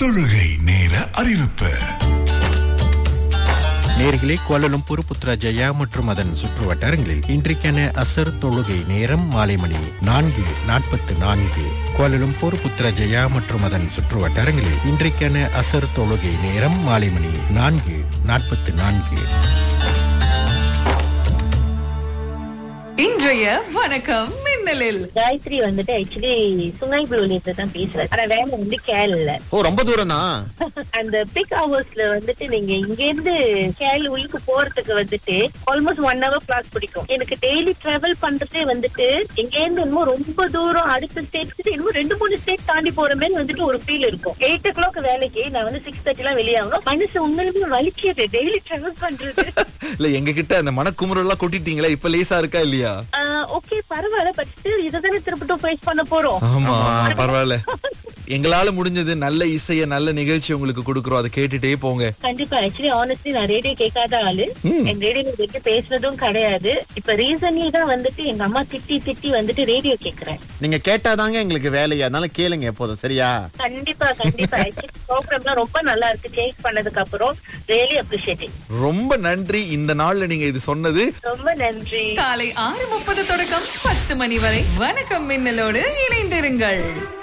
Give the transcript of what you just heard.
தொழுகை நேர அறிவிப்பு நேர்களே கோலலும்பூர் புத்ராஜயா மற்றும் அதன் சுற்று வட்டாரங்களில் இன்றைக்கான அசர் தொழுகை நேரம் மாலை மணி நான்கு நாற்பத்து நான்கு கோலலும்பூர் புத்ராஜயா மற்றும் அதன் சுற்று வட்டாரங்களில் இன்றைக்கான அசர் தொழுகை நேரம் மாலை மணி நான்கு நாற்பத்து நான்கு இன்றைய வணக்கம் மின்னலில் காயத்ரி வந்துட்டு ஆக்சுவலி சுங்கை புலூலியத்துல தான் பேசுறேன் ஆனா வேலை வந்து கேரள ஓ ரொம்ப தூரம்னா அந்த பிக் ஹவர்ஸ்ல வந்துட்டு நீங்க இங்க இருந்து கேரள உயிருக்கு போறதுக்கு வந்துட்டு ஆல்மோஸ்ட் ஒன் ஹவர் கிளாஸ் பிடிக்கும் எனக்கு டெய்லி டிராவல் பண்றதே வந்துட்டு இங்க இருந்து இன்னும் ரொம்ப தூரம் அடுத்த ஸ்டேட் இன்னும் ரெண்டு மூணு ஸ்டேட் தாண்டி போற மாதிரி வந்துட்டு ஒரு ஃபீல் இருக்கும் எயிட் ஓ கிளாக் வேலைக்கு நான் வந்து சிக்ஸ் தேர்ட்டி எல்லாம் வெளியாகணும் மனசு உண்மையிலுமே வலிக்கிறது டெய்லி டிராவல் பண்றது இல்ல எங்க கிட்ட அந்த மனக்குமுறல் எல்லாம் கொட்டிட்டீங்களா இப்ப லேசா இருக்கா இல்லையா ஓகே பரவாயில்ல பட் ஸ்டில் இதுதானே திருப்பட்டும் ஃபேஸ் பண்ண போறோம் ஆமா பரவாயில்ல எங்களால முடிஞ்சது நல்ல இசைய நல்ல நிகழ்ச்சி உங்களுக்கு கொடுக்குறோம் அதை கேட்டுட்டே போங்க கண்டிப்பா ஆக்சுவலி ஆனஸ்ட்லி நான் ரேடியோ கேட்காத ஆளு என் ரேடியோ பத்தி பேசுனதும் கிடையாது இப்ப ரீசன்லி தான் வந்துட்டு எங்க அம்மா திட்டி திட்டி வந்துட்டு ரேடியோ கேக்குறேன் நீங்க கேட்டாதாங்க எங்களுக்கு வேலையா அதனால கேளுங்க எப்போதும் சரியா கண்டிப்பா கண்டிப்பா ஆக்சுவலி ப்ரோக்ராம்லாம் ரொம்ப நல்லா இருக்கு சேஞ்ச் பண்ணதுக்கு அப்புறம் ரியலி அப்ரிஷியேட்டிங் ரொம்ப நன்றி இந்த நாள்ல நீங்க இது சொன்னது ரொம்ப நன்றி காலை ஆறு முப்பது தொடக்கம் பத்து மணி வரை வணக்கம் மின்னலோடு இணைந்திருங்கள்